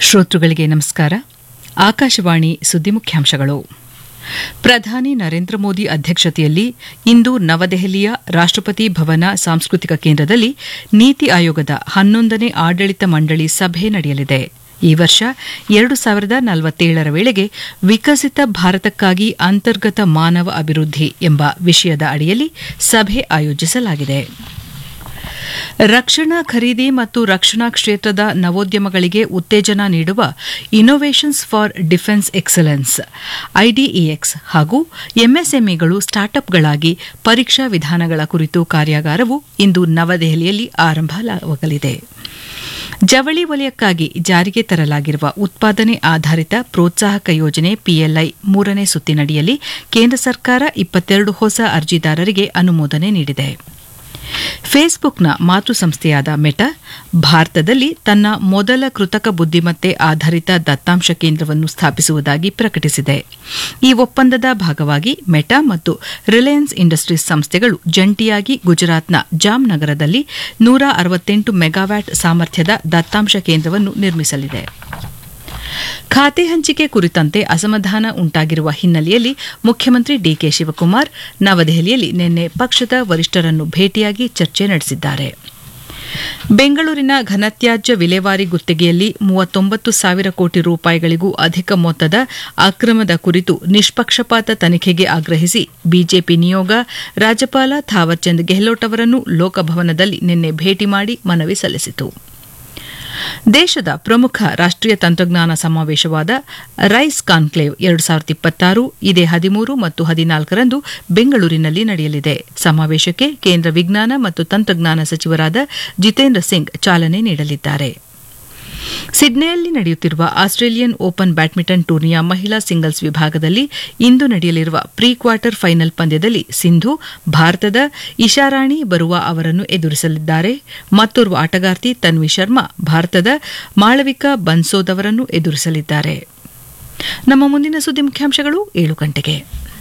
ಶ್ರೋತೃಗಳಿಗೆ ನಮಸ್ಕಾರ ಆಕಾಶವಾಣಿ ಸುದ್ದಿ ಮುಖ್ಯಾಂಶಗಳು ಪ್ರಧಾನಿ ನರೇಂದ್ರ ಮೋದಿ ಅಧ್ಯಕ್ಷತೆಯಲ್ಲಿ ಇಂದು ನವದೆಹಲಿಯ ರಾಷ್ಟಪತಿ ಭವನ ಸಾಂಸ್ಕೃತಿಕ ಕೇಂದ್ರದಲ್ಲಿ ನೀತಿ ಆಯೋಗದ ಹನ್ನೊಂದನೇ ಆಡಳಿತ ಮಂಡಳಿ ಸಭೆ ನಡೆಯಲಿದೆ ಈ ವರ್ಷ ಎರಡು ಸಾವಿರದ ನಲವತ್ತೇಳರ ವೇಳೆಗೆ ವಿಕಸಿತ ಭಾರತಕ್ಕಾಗಿ ಅಂತರ್ಗತ ಮಾನವ ಅಭಿವೃದ್ಧಿ ಎಂಬ ವಿಷಯದ ಅಡಿಯಲ್ಲಿ ಸಭೆ ಆಯೋಜಿಸಲಾಗಿದೆ ರಕ್ಷಣಾ ಖರೀದಿ ಮತ್ತು ರಕ್ಷಣಾ ಕ್ಷೇತ್ರದ ನವೋದ್ಯಮಗಳಿಗೆ ಉತ್ತೇಜನ ನೀಡುವ innovations for defence excellence IDEX ಹಾಗೂ ಎಂಎಸ್ಎಂಇಗಳು ಸ್ಟಾರ್ಟ್ಅಪ್ಗಳಾಗಿ ಪರೀಕ್ಷಾ ವಿಧಾನಗಳ ಕುರಿತು ಕಾರ್ಯಾಗಾರವು ಇಂದು ನವದೆಹಲಿಯಲ್ಲಿ ಆರಂಭವಾಗಲಿದೆ ಜವಳಿ ವಲಯಕ್ಕಾಗಿ ಜಾರಿಗೆ ತರಲಾಗಿರುವ ಉತ್ಪಾದನೆ ಆಧಾರಿತ ಪ್ರೋತ್ಸಾಹಕ ಯೋಜನೆ ಪಿಎಲ್ಐ ಮೂರನೇ ಸುತ್ತಿನಡಿಯಲ್ಲಿ ಕೇಂದ್ರ ಸರ್ಕಾರ ಇಪ್ಪತ್ತೆರಡು ಹೊಸ ಅರ್ಜಿದಾರರಿಗೆ ಅನುಮೋದನೆ ನೀಡಿದೆ ಫೇಸ್ಬುಕ್ನ ಮಾತೃ ಸಂಸ್ಥೆಯಾದ ಮೆಟಾ ಭಾರತದಲ್ಲಿ ತನ್ನ ಮೊದಲ ಕೃತಕ ಬುದ್ದಿಮತ್ತೆ ಆಧಾರಿತ ದತ್ತಾಂಶ ಕೇಂದ್ರವನ್ನು ಸ್ಥಾಪಿಸುವುದಾಗಿ ಪ್ರಕಟಿಸಿದೆ ಈ ಒಪ್ಪಂದದ ಭಾಗವಾಗಿ ಮೆಟಾ ಮತ್ತು ರಿಲಯನ್ಸ್ ಇಂಡಸ್ಟ್ರೀಸ್ ಸಂಸ್ಥೆಗಳು ಜಂಟಿಯಾಗಿ ಗುಜರಾತ್ನ ಜಾಮ್ನಗರದಲ್ಲಿ ನೂರ ಅರವತ್ತೆಂಟು ಮೆಗಾವ್ಯಾಟ್ ಸಾಮರ್ಥ್ಯದ ದತ್ತಾಂಶ ಕೇಂದ್ರವನ್ನು ನಿರ್ಮಿಸಲಿದೆ ಖಾತೆ ಹಂಚಿಕೆ ಕುರಿತಂತೆ ಅಸಮಾಧಾನ ಉಂಟಾಗಿರುವ ಹಿನ್ನೆಲೆಯಲ್ಲಿ ಮುಖ್ಯಮಂತ್ರಿ ಡಿಕೆ ಶಿವಕುಮಾರ್ ನವದೆಹಲಿಯಲ್ಲಿ ನಿನ್ನೆ ಪಕ್ಷದ ವರಿಷ್ಠರನ್ನು ಭೇಟಿಯಾಗಿ ಚರ್ಚೆ ನಡೆಸಿದ್ದಾರೆ ಬೆಂಗಳೂರಿನ ಘನತ್ಯಾಜ್ಯ ವಿಲೇವಾರಿ ಗುತ್ತಿಗೆಯಲ್ಲಿ ಮೂವತ್ತೊಂಬತ್ತು ಸಾವಿರ ಕೋಟಿ ರೂಪಾಯಿಗಳಿಗೂ ಅಧಿಕ ಮೊತ್ತದ ಅಕ್ರಮದ ಕುರಿತು ನಿಷ್ಪಕ್ಷಪಾತ ತನಿಖೆಗೆ ಆಗ್ರಹಿಸಿ ಬಿಜೆಪಿ ನಿಯೋಗ ರಾಜ್ಯಪಾಲ ಥಾವರ್ಚಂದ್ ಗೆಹ್ಲೋಟ್ ಅವರನ್ನು ಲೋಕಭವನದಲ್ಲಿ ನಿನ್ನೆ ಭೇಟಿ ಮಾಡಿ ಮನವಿ ಸಲ್ಲಿಸಿತು ದೇಶದ ಪ್ರಮುಖ ರಾಷ್ಟೀಯ ತಂತ್ರಜ್ಞಾನ ಸಮಾವೇಶವಾದ ರೈಸ್ ಕಾನ್ಕ್ಲೇವ್ ಎರಡು ಸಾವಿರದ ಇಪ್ಪತ್ತಾರು ಇದೇ ಹದಿಮೂರು ಮತ್ತು ಹದಿನಾಲ್ಕರಂದು ಬೆಂಗಳೂರಿನಲ್ಲಿ ನಡೆಯಲಿದೆ ಸಮಾವೇಶಕ್ಕೆ ಕೇಂದ್ರ ವಿಜ್ಞಾನ ಮತ್ತು ತಂತ್ರಜ್ಞಾನ ಸಚಿವರಾದ ಜಿತೇಂದ್ರ ಸಿಂಗ್ ಚಾಲನೆ ನೀಡಲಿದ್ದಾರೆ ಸಿಡ್ನೆಯಲ್ಲಿ ನಡೆಯುತ್ತಿರುವ ಆಸ್ಟ್ರೇಲಿಯನ್ ಓಪನ್ ಬ್ಯಾಡ್ಮಿಂಟನ್ ಟೂರ್ನಿಯ ಮಹಿಳಾ ಸಿಂಗಲ್ಸ್ ವಿಭಾಗದಲ್ಲಿ ಇಂದು ನಡೆಯಲಿರುವ ಪ್ರೀ ಕ್ವಾರ್ಟರ್ ಫೈನಲ್ ಪಂದ್ಯದಲ್ಲಿ ಸಿಂಧು ಭಾರತದ ಇಶಾರಾಣಿ ಬರುವ ಅವರನ್ನು ಎದುರಿಸಲಿದ್ದಾರೆ ಮತ್ತೋರ್ವ ಆಟಗಾರ್ತಿ ತನ್ವಿ ಶರ್ಮಾ ಭಾರತದ ಮಾಳವಿಕಾ ಬನ್ಸೋದ್ ಅವರನ್ನು ಎದುರಿಸಲಿದ್ದಾರೆ ನಮ್ಮ ಮುಂದಿನ ಸುದ್ದಿ ಮುಖ್ಯಾಂಶಗಳು ಏಳು ಗಂಟೆಗೆ